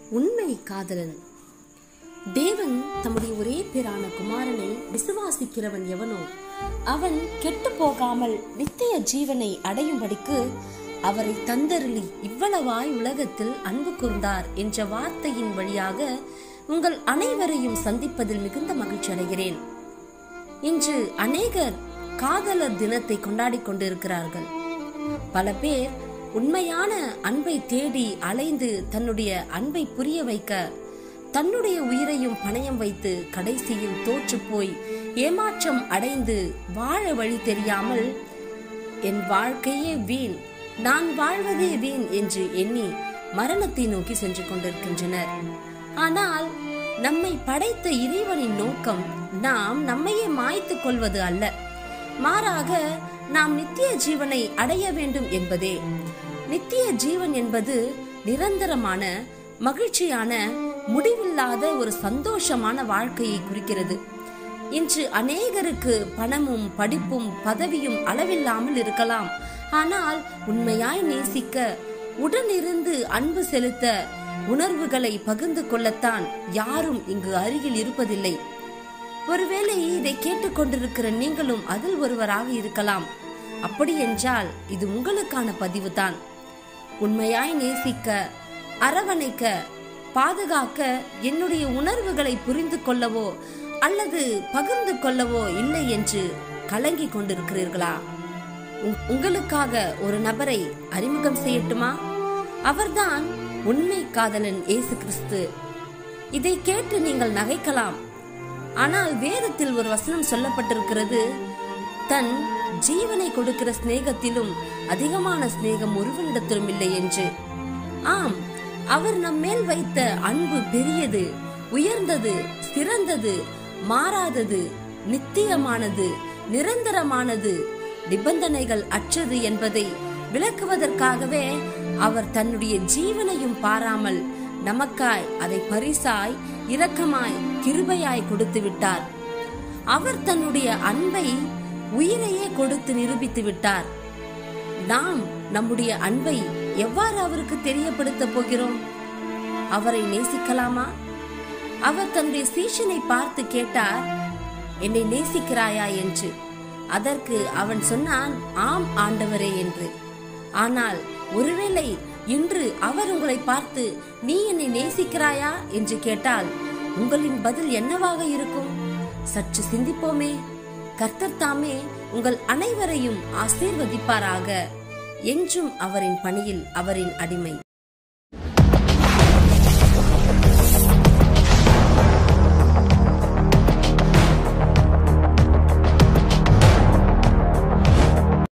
உண்மை காதலன் தேவன் தம்முடைய ஒரே பேரான குமாரனை விசுவாசிக்கிறவன் எவனோ அவன் கெட்டு போகாமல் நித்திய ஜீவனை அடையும்படிக்கு அவரை தந்தருளி இவ்வளவாய் உலகத்தில் அன்பு கூர்ந்தார் என்ற வார்த்தையின் வழியாக உங்கள் அனைவரையும் சந்திப்பதில் மிகுந்த மகிழ்ச்சி அடைகிறேன் இன்று அநேகர் காதலர் தினத்தை கொண்டாடிக் கொண்டிருக்கிறார்கள் பல பேர் உண்மையான அன்பை தேடி அலைந்து தன்னுடைய அன்பை புரிய வைக்க தன்னுடைய உயிரையும் பணயம் வைத்து கடைசியில் தோற்று போய் ஏமாற்றம் அடைந்து வாழ வழி தெரியாமல் என் வாழ்க்கையே வீண் நான் வாழ்வதே வீண் என்று எண்ணி மரணத்தை நோக்கி சென்று கொண்டிருக்கின்றனர் ஆனால் நம்மை படைத்த இறைவனின் நோக்கம் நாம் நம்மையே மாய்த்து கொள்வது அல்ல மாறாக நாம் நித்திய ஜீவனை அடைய வேண்டும் என்பதே நித்திய ஜீவன் என்பது நிரந்தரமான மகிழ்ச்சியான முடிவில்லாத ஒரு சந்தோஷமான வாழ்க்கையை குறிக்கிறது இன்று அநேகருக்கு பணமும் படிப்பும் பதவியும் அளவில்லாமல் இருக்கலாம் ஆனால் உண்மையாய் நேசிக்க உடனிருந்து அன்பு செலுத்த உணர்வுகளை பகிர்ந்து கொள்ளத்தான் யாரும் இங்கு அருகில் இருப்பதில்லை ஒருவேளை இதை கேட்டுக்கொண்டிருக்கிற நீங்களும் அதில் ஒருவராக இருக்கலாம் அப்படி என்றால் இது உங்களுக்கான பதிவுதான் உண்மையாய் நேசிக்க அரவணைக்க பாதுகாக்க என்னுடைய உணர்வுகளை புரிந்து கொள்ளவோ அல்லது பகிர்ந்து கொள்ளவோ இல்லை என்று கலங்கி கொண்டிருக்கிறீர்களா உங்- உங்களுக்காக ஒரு நபரை அறிமுகம் செய்யட்டுமா அவர்தான் உண்மை காதலன் இயேசு கிறிஸ்து இதை கேட்டு நீங்கள் நகைக்கலாம் ஆனால் வேதத்தில் ஒரு வசனம் சொல்லப்பட்டிருக்கிறது தன் ஜீவனை கொடுக்கிற சிநேகத்திலும் அதிகமான சிநேகம் ஒருவனிடத்திலும் இல்லை என்று ஆம் அவர் நம் மேல் வைத்த அன்பு பெரியது உயர்ந்தது சிறந்தது மாறாதது நித்தியமானது நிரந்தரமானது நிபந்தனைகள் அற்றது என்பதை விளக்குவதற்காகவே அவர் தன்னுடைய ஜீவனையும் பாராமல் நமக்காய் அதை பரிசாய் இரக்கமாய் கிருபையாய் கொடுத்து விட்டார் அவர் தன்னுடைய அன்பை உயிரையே கொடுத்து நிரூபித்து விட்டார் நாம் நம்முடைய அன்பை எவ்வாறு அவருக்கு தெரியப்படுத்த போகிறோம் அவரை நேசிக்கலாமா அவர் தன்னுடைய சீஷனை பார்த்து கேட்டார் என்னை நேசிக்கிறாயா என்று அதற்கு அவன் சொன்னான் ஆம் ஆண்டவரே என்று ஆனால் ஒருவேளை இன்று அவர் உங்களை பார்த்து நீ என்னை நேசிக்கிறாயா என்று கேட்டால் உங்களின் பதில் என்னவாக இருக்கும் சற்று சிந்திப்போமே கர்த்தர் தாமே உங்கள் அனைவரையும் ஆசீர்வதிப்பாராக என்றும் அவரின் பணியில் அவரின் அடிமை